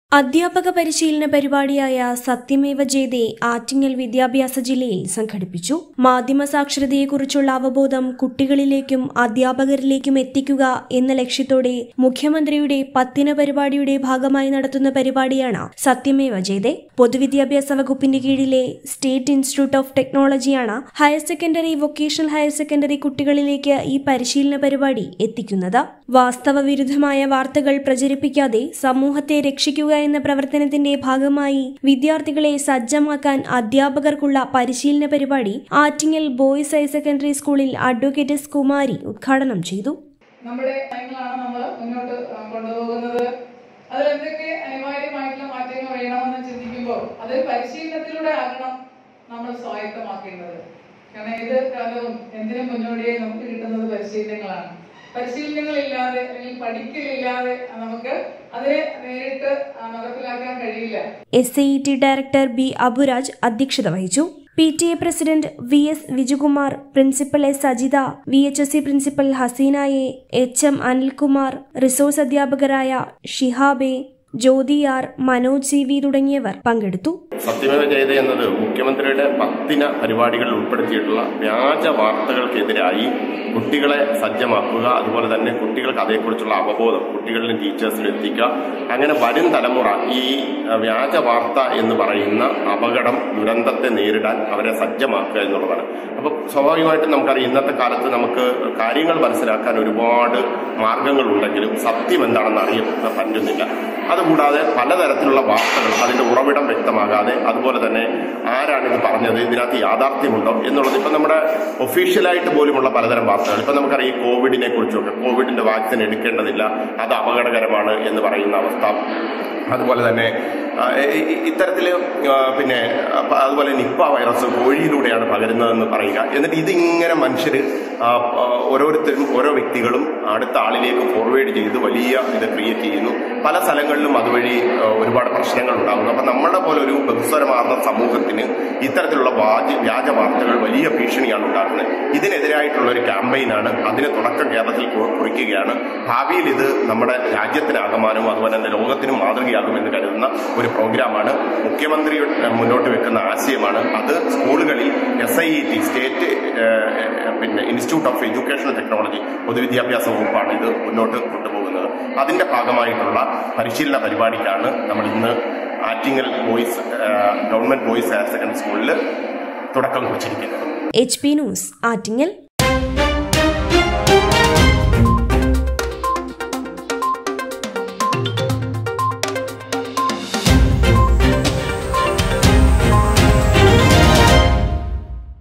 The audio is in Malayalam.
അധ്യാപക പരിശീലന പരിപാടിയായ സത്യമേവ ജയതേ ആറ്റിങ്ങൽ വിദ്യാഭ്യാസ ജില്ലയിൽ സംഘടിപ്പിച്ചു മാധ്യമ സാക്ഷരതയെക്കുറിച്ചുള്ള അവബോധം കുട്ടികളിലേക്കും അധ്യാപകരിലേക്കും എത്തിക്കുക എന്ന ലക്ഷ്യത്തോടെ മുഖ്യമന്ത്രിയുടെ പത്തിന പരിപാടിയുടെ ഭാഗമായി നടത്തുന്ന പരിപാടിയാണ് സത്യമേവ ജയതേ പൊതുവിദ്യാഭ്യാസ വകുപ്പിന്റെ കീഴിലെ സ്റ്റേറ്റ് ഇൻസ്റ്റിറ്റ്യൂട്ട് ഓഫ് ടെക്നോളജിയാണ് higher secondary vocational higher secondary കുട്ടികളിലേക്ക് ഈ പരിശീലന പരിപാടി എത്തിക്കുന്നത് വാസ്തവ വിരുദ്ധമായ വാർത്തകൾ പ്രചരിപ്പിക്കാതെ സമൂഹത്തെ രക്ഷിക്കുക എന്ന പ്രവർത്തനത്തിന്റെ ഭാഗമായി വിദ്യാർത്ഥികളെ സജ്ജമാക്കാൻ അധ്യാപകർക്കുള്ള പരിശീലന പരിപാടി ആറ്റിങ്ങൽ ബോയ്സ് ഹയർ സെക്കൻഡറി സ്കൂളിൽ അഡ്വക്കേറ്റ് എസ് കുമാരി ഉദ്ഘാടനം ചെയ്തു നമ്മുടെ നയങ്ങളാണ് നമ്മൾ മുന്നോട്ട് കൊണ്ടുപോകുന്നത് അതിലെന്തൊക്കെ അനിവാര്യമായിട്ടുള്ള മാറ്റങ്ങൾ വേണമെന്ന് ചിന്തിക്കുമ്പോൾ അത് പരിശീലനത്തിലൂടെ ആകണം നമ്മൾ സ്വായത്തമാക്കേണ്ടത് കാരണം ഏത് കാലവും എന്തിനും മുന്നോടിയായി നമുക്ക് കിട്ടുന്നത് പരിശീലനങ്ങളാണ് പരിശീലനങ്ങളില്ലാതെ അല്ലെങ്കിൽ പഠിക്കലില്ലാതെ നമുക്ക് അതിനെ നേരിട്ട് നടപ്പിലാക്കാൻ കഴിയില്ല S I T director B Aburaj അധ്യക്ഷത വഹിച്ചു P T A president V S Vijukumar principal S Ajitha V H S C principal Haseena A H M Anilkumar resource അധ്യാപകരായ ഷിഹാബെ Jyothi R Manoj C V തുടങ്ങിയവർ പങ്കെടുത്തു സത്യമേവ ജയത എന്നത് മുഖ്യമന്ത്രിയുടെ പത്തിന പരിപാടികളിൽ ഉൾപ്പെടുത്തിയിട്ടുള്ള വ്യാജ വാർത്തകൾക്കെതിരായി കുട്ടികളെ സജ്ജമാക്കുക അതുപോലെ തന്നെ കുട്ടികൾക്ക് അതേക്കുറിച്ചുള്ള അവബോധം കുട്ടികളിലും ടീച്ചേഴ്സിനും എത്തിക്കുക അങ്ങനെ വരും തലമുറ ഈ വ്യാജ വാർത്ത എന്ന് പറയുന്ന അപകടം ദുരന്തത്തെ നേരിടാൻ അവരെ സജ്ജമാക്കുക എന്നുള്ളതാണ് അപ്പോൾ സ്വാഭാവികമായിട്ടും നമുക്കറിയാം ഇന്നത്തെ കാലത്ത് നമുക്ക് കാര്യങ്ങൾ മനസ്സിലാക്കാൻ ഒരുപാട് മാർഗങ്ങളുണ്ടെങ്കിലും സത്യം എന്താണെന്ന് അറിയാൻ പറ്റുന്നില്ല അതുകൂടാതെ പലതരത്തിലുള്ള വാർത്തകൾ അതിന്റെ ഉറവിടം വ്യക്തമാകാതെ അതുപോലെ തന്നെ ആരാണിത് പറഞ്ഞത് ഇതിനകത്ത് യാഥാർത്ഥ്യമുണ്ടോ എന്നുള്ളത് ഇപ്പം നമ്മുടെ ഒഫീഷ്യലായിട്ട് പോലുമുള്ള പലതരം വാർത്തകൾ ഇപ്പം നമുക്കറിയാം കോവിഡിനെ കുറിച്ചൊക്കെ കോവിഡിന്റെ വാക്സിൻ എടുക്കേണ്ടതില്ല അത് അപകടകരമാണ് എന്ന് പറയുന്ന അവസ്ഥ അതുപോലെ തന്നെ ഇത്തരത്തിൽ പിന്നെ അതുപോലെ നിപ്പ വൈറസ് കോഴിയിലൂടെയാണ് പകരുന്നതെന്ന് പറയുക എന്നിട്ട് ഇതിങ്ങനെ മനുഷ്യർ ഓരോരുത്തരും ഓരോ വ്യക്തികളും അടുത്ത ആളിലേക്ക് ഫോർവേഡ് ചെയ്ത് വലിയ ഇത് ക്രിയേറ്റ് ചെയ്യുന്നു പല സ്ഥലങ്ങളിലും അതുവഴി ഒരുപാട് പ്രശ്നങ്ങൾ ഉണ്ടാകുന്നു അപ്പം നമ്മുടെ പോലെ ഒരു ബഹുസ്വരമാർന്ന സമൂഹത്തിന് ഇത്തരത്തിലുള്ള വ്യാജ വാർത്തകൾ വലിയ ഭീഷണിയാണ് ഉണ്ടാക്കുന്നത് ഇതിനെതിരായിട്ടുള്ള ഒരു ക്യാമ്പയിനാണ് അതിന് തുടക്കം കേരളത്തിൽ കുറിക്കുകയാണ് ഭാവിയിൽ ഇത് നമ്മുടെ രാജ്യത്തിനാകമാനും അതുപോലെ തന്നെ ലോകത്തിനും മാതൃകയാകുമെന്ന് കരുതുന്ന ഒരു പ്രോഗ്രാമാണ് മുഖ്യമന്ത്രി മുന്നോട്ട് വെക്കുന്ന ആശയമാണ് അത് സ്കൂളുകളിൽ S I E T state പിന്നെ ഇൻസ്റ്റിറ്റ്യൂട്ട് ഓഫ് എഡ്യൂക്കേഷണൽ ടെക്നോളജി പൊതുവിദ്യാഭ്യാസ വകുപ്പാണ് ഇത് മുന്നോട്ട് കൊണ്ടുപോകുന്നത് അതിന്റെ ഭാഗമായിട്ടുള്ള പരിശീലന പരിപാടിക്കാണ് നമ്മൾ ഇന്ന് Attingal boys government boys higher secondary സ്കൂളിൽ തുടക്കം കുറിച്ചിരിക്കുന്നത് എച്ച് പി ന്യൂസ് ആറ്റിങ്ങൽ